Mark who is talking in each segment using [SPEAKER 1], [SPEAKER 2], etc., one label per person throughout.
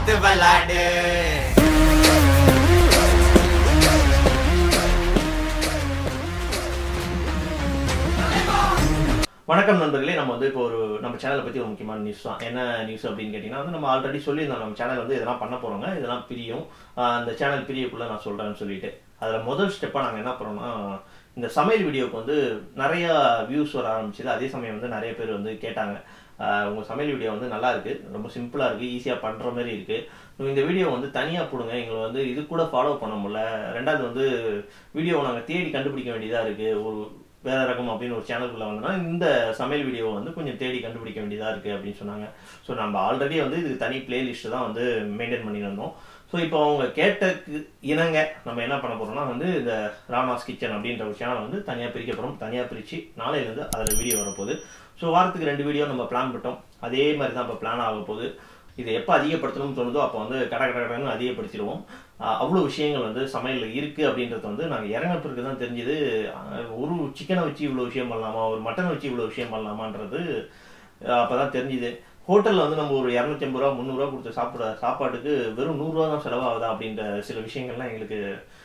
[SPEAKER 1] பார்த்து விளாடு
[SPEAKER 2] வணக்கம் நண்பர்களே நம்ம வந்து இப்போ ஒரு நம்ம சேனலை பற்றி ஒரு முக்கியமான நியூஸ் தான் என்ன நியூஸ் அப்படின்னு கேட்டிங்கன்னா வந்து நம்ம ஆல்ரெடி சொல்லியிருந்தோம் நம்ம சேனல் வந்து இதெல்லாம் பண்ண போகிறோங்க இதெல்லாம் பிரியும் ஆஹ் அந்த சேனல் பிரியக்குள்ளே நான் சொல்கிறேன்னு சொல்லிட்டு அதில் முதல் ஸ்டெப்பாக நாங்கள் என்ன பண்ணோம்னா இந்த சமையல் வீடியோவுக்கு வந்து நிறைய வியூஸ் வர ஆரம்பிச்சது அதே சமயம் வந்து நிறைய பேர் வந்து கேட்டாங்க ஆஹ் உங்க சமையல் வீடியோ வந்து நல்லா இருக்கு ரொம்ப சிம்பிளா இருக்கு ஈஸியா பண்ற மாதிரி இருக்கு So இந்த வீடியோ வந்து தனியா போடுங்க எங்களை வந்து இது கூட ஃபாலோ பண்ண முடியல ரெண்டாவது வந்து வீடியோவை நாங்க தேடி கண்டுபிடிக்க வேண்டியதா இருக்கு ஒரு வேற ரகம் அப்படின்னு ஒரு சேனலுக்குள்ள வந்தோம்னா இந்த சமையல் வீடியோவை வந்து கொஞ்சம் தேடி கண்டுபிடிக்க வேண்டியதா இருக்கு அப்படின்னு சொன்னாங்க ஸோ நம்ம ஆல்ரெடி வந்து இதுக்கு தனி பிளேலிஸ்ட் தான் வந்து மெயின்டைன் பண்ணி வந்தோம் ஸோ இப்போ அவங்க கேட்டக்கு இணங்க நம்ம என்ன பண்ண போறோம்னா வந்து இந்த ராமாஸ் கிச்சன் அப்படின்ற ஒரு சேனல் வந்து தனியாக பிரிக்க போகிறோம் தனியாக பிரித்து நாளையிலேருந்து அதில் வீடியோ வரப்போகுது ஸோ வாரத்துக்கு ரெண்டு வீடியோ நம்ம பிளான் பண்ணிட்டோம் அதே மாதிரி தான் இப்போ பிளான் ஆக போகுது இதை எப்போ அதிகப்படுத்தணும்னு தோணுதோ அப்போ வந்து கட கட கடன்னு அதிகப்படுத்திடுவோம் ஆஹ் அவ்வளோ விஷயங்கள் வந்து சமையலில் இருக்குது அப்படின்றது வந்து நாங்கள் இறங்க பிறகு தான் தெரிஞ்சது ஒரு சிக்கனை வச்சு இவ்வளோ விஷயம் பண்ணலாமா ஒரு மட்டனை வச்சு இவ்வளோ விஷயம் பண்ணலாமான்றது அப்போ தான் தெரிஞ்சுது ஹோட்டலில் வந்து நம்ம ஒரு இரநூத்தி ஐம்பது ரூபா முந்நூறுரூவா கொடுத்து சாப்பிட சாப்பாட்டுக்கு வெறும் நூறுரூவா தான் செலவாகுதா அப்படின்ற சில விஷயங்கள்லாம் எங்களுக்கு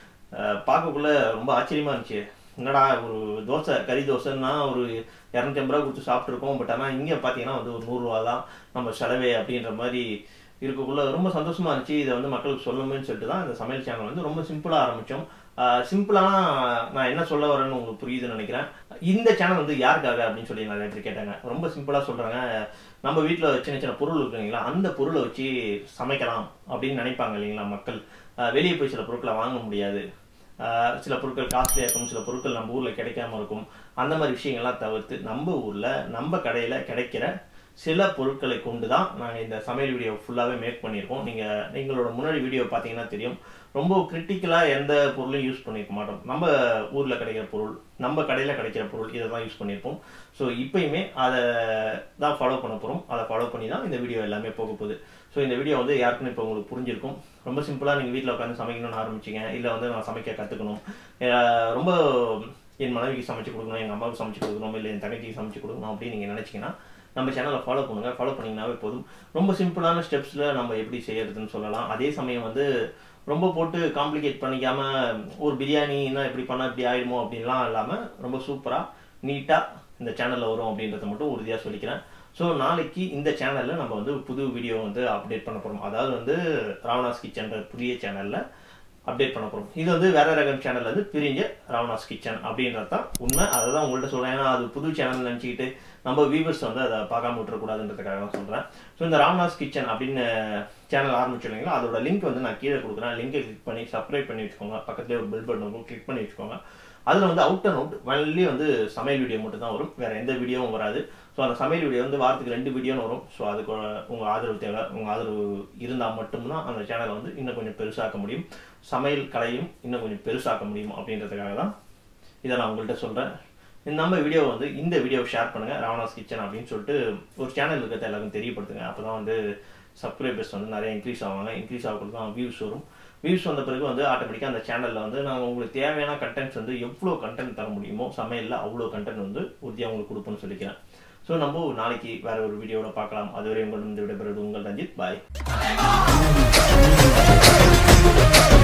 [SPEAKER 2] ஆஹ் பார்க்கக்குள்ள ரொம்ப ஆச்சரியமா இருந்துச்சு என்னடா ஒரு தோசை கறி தோசைன்னா ஒரு இரநூத்தி ஐம்பது ரூபா கொடுத்து சாப்பிட்ருக்கோம் பட் ஆனால் இங்கே பார்த்தீங்கன்னா வந்து ஒரு நூறுரூவா தான் நம்ம செலவே அப்படின்ற மாதிரி இருக்கக்குள்ள ரொம்ப சந்தோஷமா இருந்துச்சு இதை வந்து மக்களுக்கு சொல்லணும்னு சொல்லிட்டு தான் இந்த சமையல் சேனல் வந்து ரொம்ப சிம்பிளாக ஆரம்பித்தோம் சிம்பிளாக நான் என்ன சொல்ல வரேன்னு உங்களுக்கு புரியுதுன்னு நினைக்கிறேன் இந்த சேனல் வந்து யாருக்காக அப்படின்னு சொல்லி நிறைய பேர் கேட்டாங்க ரொம்ப சிம்பிளாக சொல்கிறாங்க நம்ம வீட்டில் சின்ன சின்ன பொருள் இருக்கு இல்லைங்களா அந்த பொருளை வச்சு சமைக்கலாம் அப்படின்னு நினைப்பாங்க இல்லைங்களா மக்கள் ஆஹ் வெளியே போய் சில பொருட்களை வாங்க முடியாது ஆஹ் சில பொருட்கள் காஸ்ட்லியாக இருக்கும் சில பொருட்கள் நம்ம ஊரில் கிடைக்காம இருக்கும் அந்த மாதிரி விஷயங்கள்லாம் தவிர்த்து நம்ம ஊரில் நம்ம கடையில் கிடைக்கிற சில பொருட்களை கொண்டு தான் நாங்கள் இந்த சமையல் வீடியோ ஃபுல்லாகவே மேக் பண்ணியிருக்கோம் நீங்கள் எங்களோட முன்னாடி வீடியோ பார்த்தீங்கன்னா தெரியும் ரொம்ப கிரிட்டிக்கலாக எந்த பொருளையும் யூஸ் பண்ணியிருக்க மாட்டோம் நம்ம ஊரில் கிடைக்கிற பொருள் நம்ம கடையில் கிடைக்கிற பொருள் இதை தான் யூஸ் பண்ணியிருப்போம் ஸோ இப்பயுமே அதை தான் ஃபாலோ பண்ண போகிறோம் அதை ஃபாலோ பண்ணி தான் இந்த வீடியோ எல்லாமே போக போகுது ஸோ இந்த வீடியோ வந்து யாருக்குன்னு இப்போ உங்களுக்கு புரிஞ்சிருக்கும் ரொம்ப சிம்பிளாக நீங்கள் வீட்டில் உட்காந்து சமைக்கணும்னு ஆரம்பிச்சிங்க இல்லை வந்து நான் சமைக்க கற்றுக்கணும் ரொம்ப என் மனைவிக்கு சமைச்சு கொடுக்கணும் எங்கள் அம்மாவுக்கு சமைச்சு கொடுக்கணும் இல்லை என் தங்கச்சிக்கு சமைச்சு கொடுக்கணும் அப்படின்னு நீங்கள் நினச்சிங்கன்னா நம்ம சேனலை ஃபாலோ பண்ணுங்க ஃபாலோ பண்ணிங்கனாவே போதும் ரொம்ப சிம்பிளான ஸ்டெப்ஸில் நம்ம எப்படி செய்யறதுன்னு சொல்லலாம் அதே சமயம் வந்து ரொம்ப போட்டு காம்ப்ளிகேட் பண்ணிக்காம ஒரு பிரியாணின்னா இப்படி பண்ணால் இப்படி ஆயிடுமோ அப்படின்லாம் இல்லாமல் ரொம்ப சூப்பராக நீட்டாக இந்த சேனலில் வரும் அப்படின்றத மட்டும் உறுதியாக சொல்லிக்கிறேன் ஸோ நாளைக்கு இந்த சேனலில் நம்ம வந்து புது வீடியோ வந்து அப்டேட் பண்ண போகிறோம் அதாவது வந்து ராவணாஸ் கிச்சன்ற புதிய சேனலில் அப்டேட் பண்ண போகிறோம் இது வந்து வேற ரகம் சேனல்ல இருந்து பிரிஞ்ச ராவணாஸ் கிச்சன் அப்படின்றது தான் உண்மை அதை தான் உங்கள்கிட்ட சொல்கிறேன் ஏன்னா அது புது சேனல் நினச்சிக்கிட்டு நம்ம வியூவர்ஸ் வந்து அதை பார்க்காம விட்டுறக்கூடாதுன்றதுக்காக தான் சொல்கிறேன் ஸோ இந்த ராவணாஸ் கிச்சன் அப்படின்னு சேனல் ஆரம்பிச்சிருந்தீங்களா அதோட லிங்க் வந்து நான் கீழே கொடுக்குறேன் லிங்கை கிளிக் பண்ணி சப்ஸ்கிரைப் பண்ணி வச்சுக்கோங்க பக்கத்துலேயே ஒரு பெல் பட்டன் இருக்கும் கிளிக் பண்ணி வச்சுக்கோங்க அதில் வந்து அவுட் அண்ட் அவுட் ஒன்லி வந்து சமையல் வீடியோ மட்டும் தான் வரும் வேற எந்த வீடியோவும் வராது ஸோ அந்த சமையல் வீடியோ வந்து வாரத்துக்கு ரெண்டு வீடியோன்னு வரும் ஸோ அதுக்கு உங்கள் ஆதரவு தேவை உங்கள் ஆதரவு இருந்தால் மட்டும்தான் அந்த சேனலை வந்து இன்னும் கொஞ்சம் பெருசாக்க முடியும் சமையல் கலையும் இன்னும் கொஞ்சம் பெருசாக்க முடியும் அப்படின்றதுக்காக தான் இதை நான் உங்கள்கிட்ட சொல்கிறேன் நம்ம வீடியோ வந்து இந்த வீடியோவை ஷேர் பண்ணுங்கள் ராவணாஸ் கிச்சன் அப்படின்னு சொல்லிட்டு ஒரு சேனல் இருக்கிறத எல்லாருக்கும் தெரியப்படுத்துங்க அப்போ தான் வந்து சப்ஸ்கிரைபர்ஸ் வந்து நிறைய இன்க்ரீஸ் ஆவாங்க இன்க்ரீஸ் ஆகிறது தான் வியூஸ் வரும் வியூஸ் வந்த பிறகு வந்து ஆட்டோமேட்டிக்காக அந்த சேனலில் வந்து நாங்கள் உங்களுக்கு தேவையான கண்டென்ட்ஸ் வந்து எவ்வளோ கண்டென்ட் தர முடியுமோ சமையலில் அவ்வளோ கண்டென்ட் வந்து உறுதியாக உங்களுக்கு கொடுப்போம்னு சொல்லிக்கிறேன் ஸோ நம்ம நாளைக்கு வேற ஒரு வீடியோவில் பார்க்கலாம் அதுவரை உங்களிடம் விடைபெறுவது உங்கள் ரஞ்சித் பாய்